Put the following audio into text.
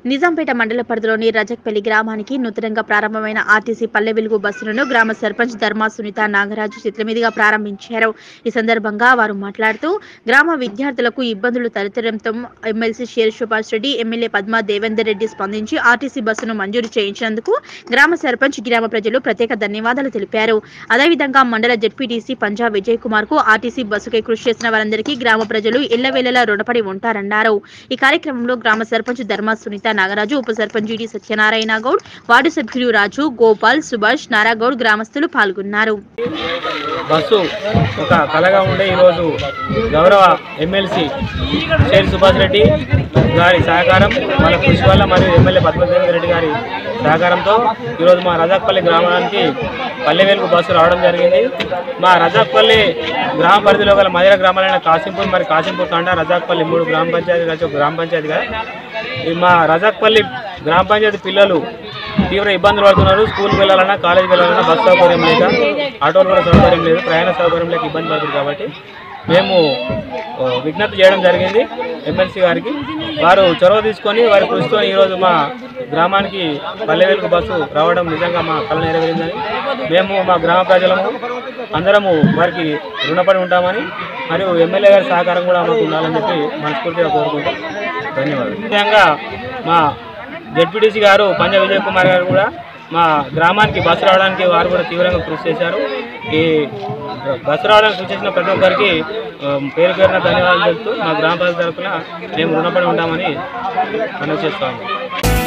నిజాంపేట మండల పరిధిలోని రజక్పల్లి గ్రామానికి నూతనంగా ప్రారంభమైన ఆర్టీసీ పల్లె వెలుగు బస్సులను గ్రామ సర్పంచ్ ధర్మా సునీత నాగరాజు చేతుల మీదుగా ప్రారంభించారు ఈ సందర్భంగా వారు మాట్లాడుతూ గ్రామ విద్యార్థులకు ఇబ్బందులు తలెత్తడంతో ఎమ్మెల్సీ షేర్ సుభాష్ రెడ్డి ఎమ్మెల్యే పద్మా దేవేందర్ రెడ్డి స్పందించి ఆర్టీసీ బస్సును మంజూరు చేయించినందుకు గ్రామ సర్పంచ్ గ్రామ ప్రజలు ప్రత్యేక ధన్యవాదాలు తెలిపారు అదేవిధంగా మండల జడ్పీటీసీ పంజాబ్ విజయ్ కుమార్ కు ఆర్టీసీ బస్సుకై కృషి చేసిన వారందరికీ గ్రామ ప్రజలు ఎల్లవేళలా రుణపడి ఉంటారన్నారు ఈ కార్యక్రమంలో గ్రామ సర్పంచ్ ధర్మా సునీత నాగరాజు ఉప సర్పంచ్ జీడి సత్యనారాయణ గౌడ్ వార్డు సభ్యులు రాజు గోపాల్ సుభాష్ నారాగౌడ్ గ్రామస్తులు పాల్గొన్నారు బస్సు ఒక కలగా ఉండే ఈరోజు గౌరవ ఎమ్మెల్సీ షేర్ సుభాష్ రెడ్డి గారి సహకారం వాళ్ళ కృషి వల్ల మరియు ఎమ్మెల్యే పద్మదేవేంద్ర రెడ్డి గారి సహకారంతో ఈరోజు మా రజాక్పల్లి గ్రామానికి పల్లె వెలుగు బస్సు రావడం జరిగింది మా రజాక్పల్లి గ్రామ పరిధిలో గల మహిళా గ్రామాలైన కాసింపూర్ మరి కాసింపూర్ తండా రజాక్పల్లి మూడు గ్రామ పంచాయతీ కలిసి ఒక గ్రామ పంచాయతీగా ఈ మా రజాక్పల్లి గ్రామ పంచాయతీ పిల్లలు తీవ్ర ఇబ్బందులు పడుతున్నారు స్కూల్కి వెళ్ళాలన్నా కాలేజీకి వెళ్ళాలన్నా బస్ సౌకర్యం లేక ఆటోలు కూడా సౌకర్యం లేదు ప్రయాణ సౌకర్యం లేక ఇబ్బంది పడుతుంది కాబట్టి మేము ఆ, విజ్ఞప్తి చేయడం జరిగింది ఎమ్మెల్సీ గారికి వారు చొరవ తీసుకొని వారి కృషితో ఈరోజు మా గ్రామానికి పల్లె వెలుగు బస్సు రావడం నిజంగా మా కళ నెరవేరిందని మేము మా గ్రామ ప్రజలము అందరము వారికి రుణపడి ఉంటామని మరియు ఎమ్మెల్యే గారి సహకారం కూడా మాకు ఉండాలని చెప్పి మనస్ఫూర్తిగా కోరుకుంటాం ధన్యవాదాలు ముఖ్యంగా మా జడ్పీటీసీ గారు పంజ విజయ్ కుమార్ గారు కూడా మా గ్రామానికి బస్సు రావడానికి వారు కూడా తీవ్రంగా కృషి చేశారు ఈ బస్సు రావడానికి కృషి చేసిన ప్రతి ఒక్కరికి ఆ, పేరు పేరున ధన్యవాదాలు చెప్తూ మా గ్రామ ప్రజల తరఫున మేము రుణపడి ఉంటామని మనం చేస్తాము